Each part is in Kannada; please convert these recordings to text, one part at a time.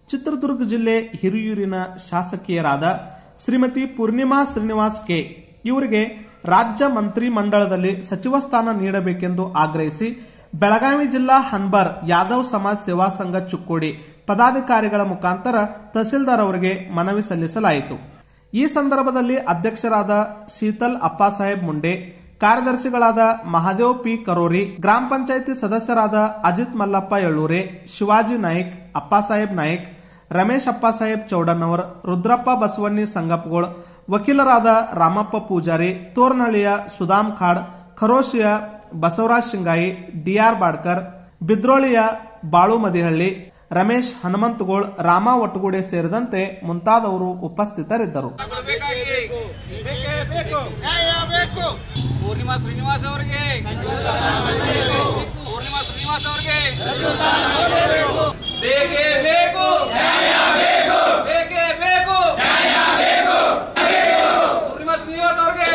ಚಿತ್ರದುರ್ಗ ಜಿಲ್ಲೆ ಹಿರಿಯೂರಿನ ಶಾಸಕಿಯರಾದ ಶ್ರೀಮತಿ ಪೂರ್ಣಿಮಾ ಶ್ರೀನಿವಾಸ್ ಕೆ ಇವರಿಗೆ ರಾಜ್ಯ ಮಂತ್ರಿ ಮಂಡಳದಲ್ಲಿ ಸಚಿವ ಸ್ಥಾನ ನೀಡಬೇಕೆಂದು ಆಗ್ರಹಿಸಿ ಬೆಳಗಾವಿ ಜಿಲ್ಲಾ ಹನ್ಬಾರ್ ಯಾದವ್ ಸಮಾಜ್ ಸೇವಾ ಸಂಘ ಚುಕ್ಕೋಡಿ ಪದಾಧಿಕಾರಿಗಳ ಮುಖಾಂತರ ತಹಸೀಲ್ದಾರ್ ಅವರಿಗೆ ಮನವಿ ಸಲ್ಲಿಸಲಾಯಿತು ಈ ಸಂದರ್ಭದಲ್ಲಿ ಅಧ್ಯಕ್ಷರಾದ ಶೀತಲ್ ಅಪ್ಪಾಸಾಹೇಬ್ ಮುಂಡೆ ಕಾರ್ಯದರ್ಶಿಗಳಾದ ಮಹಾದೇವ್ ಪಿ ಕರೋರಿ ಗ್ರಾಮ ಪಂಚಾಯಿತಿ ಸದಸ್ಯರಾದ ಅಜಿತ್ ಮಲ್ಲಪ್ಪ ಎಳ್ಳೂರೆ ಶಿವಾಜಿ ನಾಯ್ಕ್ ಅಪ್ಪಾಸಾಹೇಬ್ ನಾಯ್ಕ್ ರಮೇಶ್ ಅಪ್ಪಾಸಾಹೇಬ್ ಚೌಡನ್ನವರ್ ರುದ್ರಪ್ಪ ಬಸವಣ್ಣಿ ಸಂಗಪ್ಪಗೋಳ್ ವಕೀಲರಾದ ರಾಮಪ್ಪ ಪೂಜಾರಿ ತೋರ್ನಹಳ್ಳಿಯ ಸುಧಾಮ್ ಖಾಡ್ ಖರೋಶಿಯ ಬಸವರಾಜ್ ಶಿಂಗಾಯಿ ಡಿಆರ್ ಬಾಡ್ಕರ್ ಬಿದ್ರೋಳಿಯ ಬಾಳು ಮದಿಹಳ್ಳಿ ರಮೇಶ್ ಹನುಮಂತಗೋಳ್ ರಾಮ ಒಟ್ಟುಗೂಡೆ ಸೇರಿದಂತೆ ಮುಂತಾದವರು ಉಪಸ್ಥಿತರಿದ್ದರು ಬೇಕಾಗಿ ಬೇಕೇ ಬೇಕು ನ್ಯಾಯ ಬೇಕು ಪೂರ್ಣಿಮಾ ಶ್ರೀನಿವಾಸ್ ಅವರಿಗೆ ಪೂರ್ಣಿಮಾ ಶ್ರೀನಿವಾಸ್ ಅವರಿಗೆ ಬೇಕೇ ಬೇಕು ನ್ಯಾಯ ಬೇಕು ಬೇಕೇ ಬೇಕು ನ್ಯಾಯ ಬೇಕು ಪೂರ್ಣಿಮಾ ಶ್ರೀನಿವಾಸ್ ಅವರಿಗೆ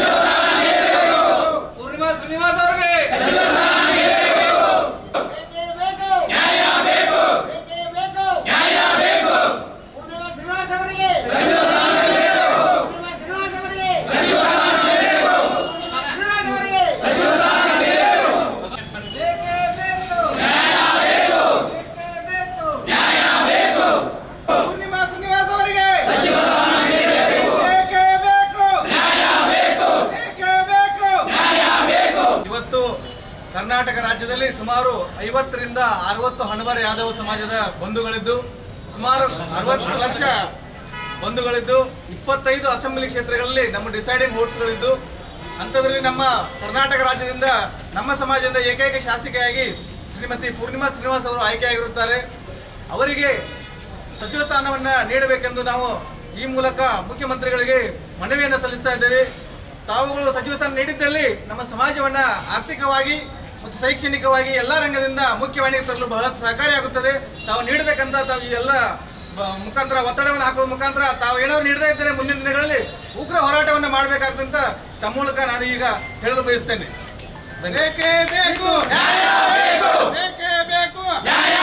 ಪೂರ್ಣಿಮಾ ಶ್ರೀನಿವಾಸ್ ಅವರಿಗೆ ಬೇಕೇ ಬೇಕು ನ್ಯಾಯ ಬೇಕು ಬೇಕೇ ಬೇಕು ನ್ಯಾಯ ಬೇಕು ಪೂರ್ಣಿಮಾ ಶ್ರೀನಿವಾಸ್ ಅವರಿಗೆ ಬೇಕೇ ಬೇಕು ನ್ಯಾಯ ಬೇಕು ಬೇಕೇ ಬೇಕು ನ್ಯಾಯ ಬೇಕು ಇವತ್ತು ಕರ್ನಾಟಕ ರಾಜ್ಯದಲ್ಲಿ ಸುಮಾರು ಐವತ್ತರಿಂದ ಅರವತ್ತು ಹಣಬಾರ ಯಾದವ ಸಮಾಜದ ಬಂಧುಗಳಿದ್ದು ಸುಮಾರು ಅರವತ್ತು ಲಕ್ಷ ಬಂಧುಗಳಿದ್ದು ಇಪ್ಪತ್ತೈದು ಅಸೆಂಬ್ಲಿ ಕ್ಷೇತ್ರಗಳಲ್ಲಿ ನಮ್ಮ ಡಿಸೈಡಿಂಗ್ ವೋಟ್ಸ್ಗಳಿದ್ದು ಅಂಥದ್ರಲ್ಲಿ ನಮ್ಮ ಕರ್ನಾಟಕ ರಾಜ್ಯದಿಂದ ನಮ್ಮ ಸಮಾಜದಿಂದ ಏಕೈಕ ಶಾಸಕಿಯಾಗಿ ಶ್ರೀಮತಿ ಪೂರ್ಣಿಮಾ ಶ್ರೀನಿವಾಸ್ ಅವರು ಆಯ್ಕೆಯಾಗಿರುತ್ತಾರೆ ಅವರಿಗೆ ಸಚಿವ ಸ್ಥಾನವನ್ನು ನೀಡಬೇಕೆಂದು ನಾವು ಈ ಮೂಲಕ ಮುಖ್ಯಮಂತ್ರಿಗಳಿಗೆ ಮನವಿಯನ್ನು ಸಲ್ಲಿಸ್ತಾ ಇದ್ದೇವೆ ತಾವುಗಳು ಸಚಿವ ಸ್ಥಾನ ನೀಡಿದ್ದಲ್ಲಿ ನಮ್ಮ ಸಮಾಜವನ್ನ ಆರ್ಥಿಕವಾಗಿ ಮತ್ತು ಶೈಕ್ಷಣಿಕವಾಗಿ ಎಲ್ಲ ರಂಗದಿಂದ ಮುಖ್ಯವಾಣಿಗೆ ತರಲು ಬಹಳಷ್ಟು ಸಹಕಾರಿಯಾಗುತ್ತದೆ ತಾವು ನೀಡಬೇಕಂತ ತಾವು ಈ ಎಲ್ಲ ಬ- ಮುಖಾಂತರ ಒತ್ತಡವನ್ನು ಹಾಕುವ ಮುಖಾಂತರ ತಾವು ಏನಾದ್ರು ನೀಡದೇ ಇದ್ದರೆ ಮುಂದಿನ ದಿನಗಳಲ್ಲಿ ಉಗ್ರ ಹೋರಾಟವನ್ನು ಮಾಡಬೇಕಾಗ್ತಂತ ತಮ್ಮ ಮೂಲಕ ನಾನು ಈಗ ಹೇಳಲು ಬಯಸ್ತೇನೆ ಬೇಕೇ ಬೇಕು ನ್ಯಾಯ ಬೇಕು ಬೇಕೇ ಬೇಕು ನ್ಯಾಯ